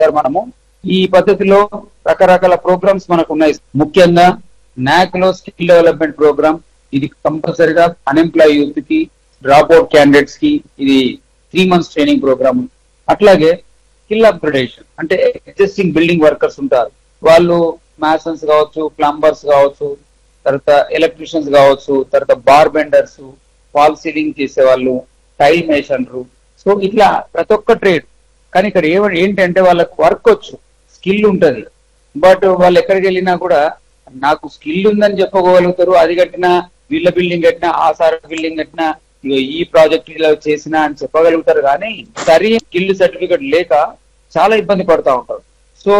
Sir మనము ఈ పద్ధతిలో రకరకాల ప్రోగ్రామ్స్ మనకు ఉన్నాయి ముఖ్యంగా నాక్ లో స్కిల్ డెవలప్మెంట్ ప్రోగ్రామ్ ఇది కంపల్సరిగా అన్ఎంప్లాయ్ యూత్ కి డ్రాప్ అవుట్ క్యాండిడేట్స్ కి ఇది త్రీ మంత్స్ ట్రైనింగ్ ప్రోగ్రామ్ అట్లాగే స్కిల్ అప్గ్రేడేషన్ అంటే ఎగ్జిస్టింగ్ బిల్డింగ్ వర్కర్స్ ఉంటారు వాళ్ళు మ్యాసన్స్ కావచ్చు ప్లంబర్స్ కావచ్చు తర్వాత ఎలక్ట్రీషియన్స్ కావచ్చు తర్వాత బార్ బెండర్స్ ఫాల్ సీలింగ్ చేసే వాళ్ళు టైల్ మేషన్లు సో ఇట్లా ప్రతి ఒక్క ట్రేడ్ కానీ ఇక్కడ ఏ ఏంటంటే వాళ్ళకి వర్క్ వచ్చు స్కిల్ ఉంటది బట్ వాళ్ళు ఎక్కడికి వెళ్ళినా కూడా నాకు స్కిల్ ఉందని చెప్పగలుగుతారు అది కట్టినా వీళ్ళ బిల్డింగ్ కట్టినా ఆ సార్ బిల్డింగ్ కట్టినా ఇగో ఈ ప్రాజెక్ట్ ఇలా చేసినా అని చెప్పగలుగుతారు కానీ సరి స్కిల్ సర్టిఫికెట్ లేక చాలా ఇబ్బంది పడుతూ ఉంటారు సో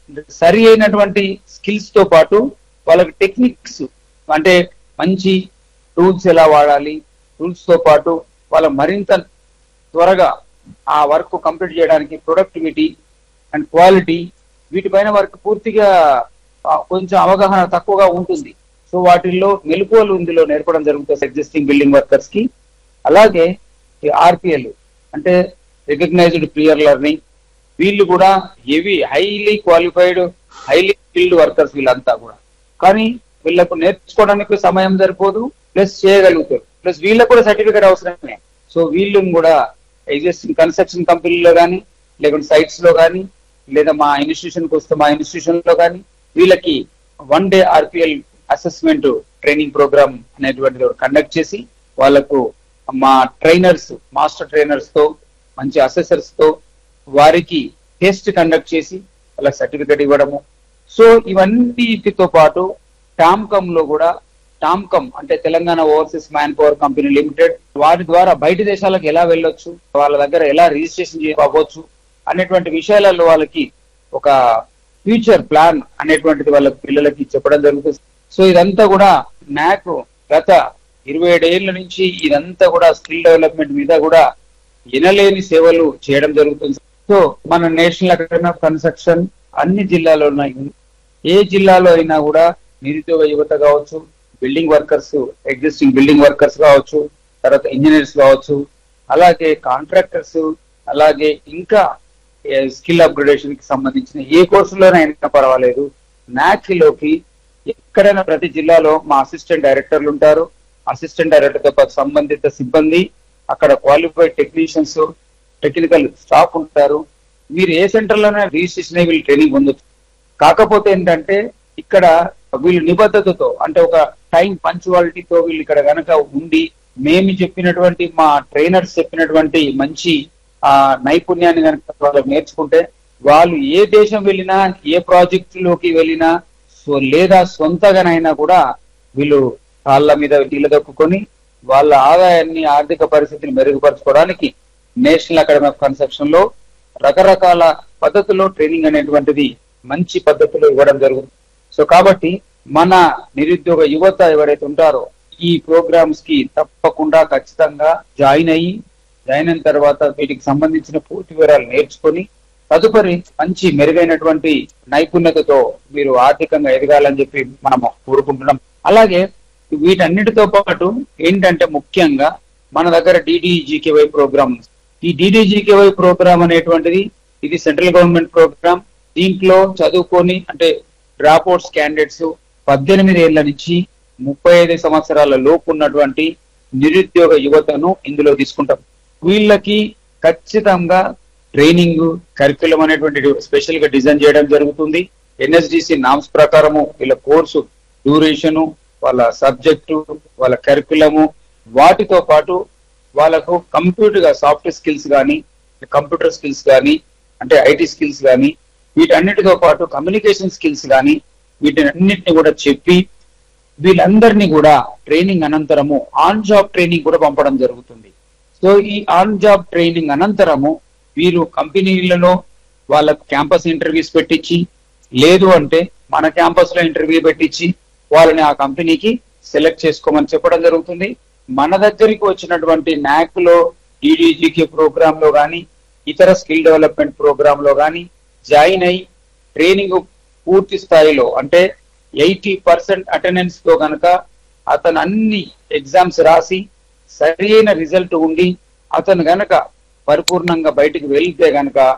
సరి అయినటువంటి స్కిల్స్ తో పాటు వాళ్ళకి టెక్నిక్స్ అంటే మంచి టూల్స్ ఎలా వాడాలి టూల్స్ తో పాటు వాళ్ళ మరింత త్వరగా ఆ వర్క్ కంప్లీట్ చేయడానికి ప్రొడక్టివిటీ అండ్ క్వాలిటీ వీటిపైన వర్క్ పూర్తిగా ఆ, కొంచెం అవగాహన తక్కువగా ఉంటుంది సో వాటిల్లో మెలకువలు ఇందులో నేర్పడం జరుగుతుంది ఎగ్జిస్టింగ్ బిల్డింగ్ వర్కర్స్ కి అలాగే ఆర్పిఎల్ అంటే రికగ్నైజ్డ్ క్లియర్ లెర్నింగ్ వీళ్ళు కూడా heavy highly qualified highly skilled workers వీళ్ళంతా కూడా కానీ వీళ్ళకు నేర్చుకోవడానికి సమయం సరిపోదు ప్లస్ చేయగలుగుతారు ప్లస్ వీళ్ళకు కూడా సర్టిఫికేట్ అవసరమే సో వీళ్ళని కూడా ఎగ్జిస్టింగ్ కన్స్ట్రక్షన్ కంపెనీలో కానీ లేకుంటే సైట్స్ లో కానీ లేదా మా ఇన్స్టిట్యూషన్ కి వస్తే మా ఇన్స్టిట్యూషన్ లో కానీ వీళ్ళకి one day RPL assessment training program అనేటువంటిది కండక్ట్ చేసి వాళ్ళకు మా ట్రైనర్స్ మాస్టర్ ట్రైనర్స్ తో మంచి అసెసర్స్ తో వారికి టెస్ట్ కండక్ట్ చేసి వాళ్ళకి సర్టిఫికేట్ ఇవ్వడము సో ఇవన్నిటితో పాటు టామ్కమ్ లో కూడా టామ్కమ్ అంటే Telangana overseas manpower company limited వారి ద్వారా బయట దేశాలకు ఎలా వెళ్ళొచ్చు వాళ్ళ దగ్గర ఎలా రిజిస్ట్రేషన్ చేసుకోవచ్చు అనేటువంటి విషయాలలో వాళ్ళకి ఒక ఫ్యూచర్ ప్లాన్ అనేటువంటిది వాళ్ళ పిల్లలకి చెప్పడం జరుగుతుంది సో ఇదంతా కూడా నాకు గత ఇరవై ఏడేళ్ల నుంచి ఇదంతా కూడా స్కిల్ డెవలప్మెంట్ మీద కూడా ఎనలేని సేవలు చేయడం జరుగుతుంది సో మన నేషనల్ అకాడమీ ఆఫ్ కన్స్ట్రక్షన్ అన్ని జిల్లాలో ఉన్నాయి ఏ జిల్లాలో అయినా కూడా నిరుద్యోగ యువత కావచ్చు building workers existing building workers కావచ్చు తర్వాత ఇంజనీర్స్ కావచ్చు అలాగే కాంట్రాక్టర్స్ అలాగే ఇంకా స్కిల్ అప్గ్రేడేషన్ కి సంబంధించిన ఏ కోర్సులోనైనా పర్వాలేదు NAC లోకి ఎక్కడైనా ప్రతి జిల్లాలో మా అసిస్టెంట్ డైరెక్టర్లు ఉంటారు అసిస్టెంట్ డైరెక్టర్ తో పాటు సంబంధిత సిబ్బంది అక్కడ క్వాలిఫైడ్ టెక్నీషియన్స్ టెక్నికల్ స్టాఫ్ ఉంటారు మీరు ఏ సెంటర్ లోనే రిజిస్ట్రేషన్ అయ్యి వీళ్ళు ట్రైనింగ్ పొందొచ్చు కాకపోతే ఏంటంటే ఇక్కడ వీళ్ళు నిబద్ధతతో అంటే ఒక టైం పంచువాలిటీతో వీళ్ళు ఇక్కడ గనక ఉండి మేము చెప్పినటువంటి మా ట్రైనర్స్ చెప్పినటువంటి మంచి ఆ నైపుణ్యాన్ని కనుక వాళ్ళు నేర్చుకుంటే వాళ్ళు ఏ దేశం వెళ్ళినా ఏ ప్రాజెక్ట్ లోకి వెళ్ళినా సో లేదా సొంతగానైనా కూడా వీళ్ళు కాళ్ళ మీద నిలదొక్కుని వాళ్ళ ఆదాయాన్ని ఆర్థిక పరిస్థితిని మెరుగుపరచుకోవడానికి నేషనల్ అకాడమీ ఆఫ్ కన్స్ట్రక్షన్ లో రకరకాల పద్ధతుల్లో ట్రైనింగ్ అనేటువంటిది మంచి పద్ధతిలో ఇవ్వడం జరుగుతుంది సో కాబట్టి మన నిరుద్యోగ యువత ఎవరైతే ఉంటారో ఈ ప్రోగ్రామ్స్ కి తప్పకుండా ఖచ్చితంగా జాయిన్ అయ్యి జాయిన్ అయిన తర్వాత వీటికి సంబంధించిన పూర్తి వివరాలు నేర్చుకొని తదుపరి మంచి మెరుగైనటువంటి నైపుణ్యతతో మీరు ఆర్థికంగా ఎదగాలని చెప్పి మనము కోరుకుంటున్నాం అలాగే వీటన్నిటితో పాటు ఏంటంటే ముఖ్యంగా మన దగ్గర డిడిజికేవై ప్రోగ్రామ్ ఉంది. ఈ డిడిజికేవై ప్రోగ్రామ్ అనేటువంటిది ఇది సెంట్రల్ గవర్నమెంట్ ప్రోగ్రామ్ దీంట్లో చదువుకొని అంటే డ్రాప్ అవుట్స్ క్యాండిడేట్స్ పద్దెనిమిది ఏళ్ల నుంచి ముప్పై ఐదు సంవత్సరాల లోపు ఉన్నటువంటి నిరుద్యోగ యువతను ఇందులో తీసుకుంటాం వీళ్ళకి ఖచ్చితంగా ట్రైనింగ్ కరికులం అనేటువంటి స్పెషల్ గా డిజైన్ చేయడం జరుగుతుంది ఎన్ఎస్డిసి నామ్స్ ప్రకారము వీళ్ళ కోర్సు డ్యూరేషను వాళ్ళ సబ్జెక్టు వాళ్ళ కరికులము వాటితో పాటు వాళ్ళకు కంప్యూటర్ గా సాఫ్ట్ స్కిల్స్ కానీ కంప్యూటర్ స్కిల్స్ కానీ అంటే ఐటీ స్కిల్స్ కానీ వీటన్నిటితో పాటు కమ్యూనికేషన్ స్కిల్స్ కానీ వీటన్నిటిని కూడా చెప్పి వీళ్ళందరినీ కూడా ట్రైనింగ్ అనంతరము ఆన్ జాబ్ ట్రైనింగ్ కూడా పంపడం జరుగుతుంది సో ఈ ఆన్ జాబ్ ట్రైనింగ్ అనంతరము వీరు కంపెనీలలో వాళ్ళ క్యాంపస్ ఇంటర్వ్యూస్ పెట్టించి లేదు అంటే మన క్యాంపస్ లో ఇంటర్వ్యూ పెట్టించి వాళ్ళని ఆ కంపెనీకి సెలెక్ట్ చేసుకోమని చెప్పడం జరుగుతుంది మన దగ్గరికి వచ్చినటువంటి నాక్ లో డిడిజికే ప్రోగ్రామ్ లో కానీ ఇతర స్కిల్ డెవలప్మెంట్ ప్రోగ్రామ్ లో కానీ జాయిన్ అయి ట్రైనింగ్ పూర్తి స్థాయిలో అంటే ఎయిటీ పర్సెంట్ అటెండెన్స్ తో గనక అతను అన్ని ఎగ్జామ్స్ రాసి సరి అయిన రిజల్ట్ ఉండి అతను గనక పరిపూర్ణంగా బయటికి వెళ్తే గనక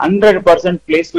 హండ్రెడ్ పర్సెంట్ ప్లేస్మెంట్